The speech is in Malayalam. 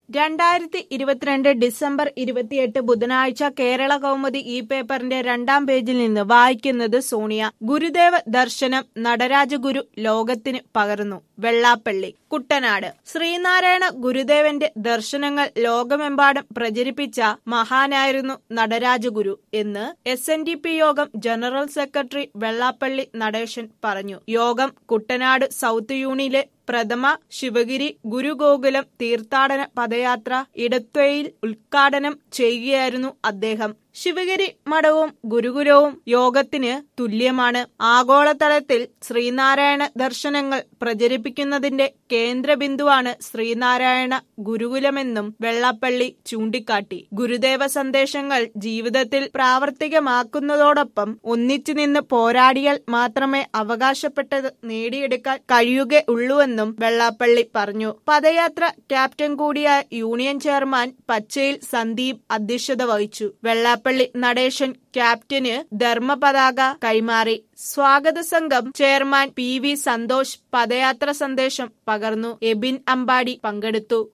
രണ്ടായിരത്തി ഇരുപത്തിരണ്ട് ഡിസംബർ ഇരുപത്തിയെട്ട് ബുധനാഴ്ച കേരള കൗമുദി ഈ പേപ്പറിന്റെ രണ്ടാം പേജിൽ നിന്ന് വായിക്കുന്നത് സോണിയ ഗുരുദേവ ദർശനം നടരാജഗുരു ലോകത്തിന് പകർന്നു വെള്ളാപ്പള്ളി കുട്ടനാട് ശ്രീനാരായണ ഗുരുദേവന്റെ ദർശനങ്ങൾ ലോകമെമ്പാടും പ്രചരിപ്പിച്ച മഹാനായിരുന്നു നടരാജഗുരു എന്ന് S N D P Yogam general secretary Vellappally Natesan പറഞ്ഞു യോഗം കുട്ടനാട് സൗത്ത് യൂണിയിലെ പ്രഥമ ശിവഗിരി ഗുരുഗോകുലം തീർത്ഥാടന പദയാത്ര ഇടത്വയിൽ ഉദ്ഘാടനം ചെയ്യുകയായിരുന്നു അദ്ദേഹം ശിവഗിരി മഠവും ഗുരുകുലവും യോഗത്തിന് തുല്യമാണ് ആഗോളതലത്തിൽ ശ്രീനാരായണ ദർശനങ്ങൾ പ്രചരിപ്പിക്കുന്നതിന്റെ കേന്ദ്രബിന്ദുവാണ് ശ്രീനാരായണ ഗുരുകുലമെന്നും വെള്ളാപ്പള്ളി ചൂണ്ടിക്കാട്ടി ഗുരുദേവ സന്ദേശങ്ങൾ ജീവിതത്തിൽ പ്രാവർത്തികമാക്കുന്നതോടൊപ്പം ഒന്നിച്ചു നിന്ന് പോരാടിയാൽ മാത്രമേ അവകാശപ്പെട്ടത് നേടിയെടുക്കാൻ കഴിയുകയുള്ളൂവെന്നും വെള്ളാപ്പള്ളി പറഞ്ഞു പദയാത്ര ക്യാപ്റ്റൻ കൂടിയായ യൂണിയൻ ചെയർമാൻ പച്ചയിൽ സന്ദീപ് അധ്യക്ഷത വഹിച്ചു വെള്ളാപ്പള്ളി നടേശൻ ക്യാപ്റ്റന് ധർമ്മപതാക കൈമാറി സ്വാഗത സംഘം ചെയർമാൻ പി വി സന്തോഷ് പദയാത്ര സന്ദേശം പകർന്നു എബിൻ അമ്പാടി പങ്കെടുത്തു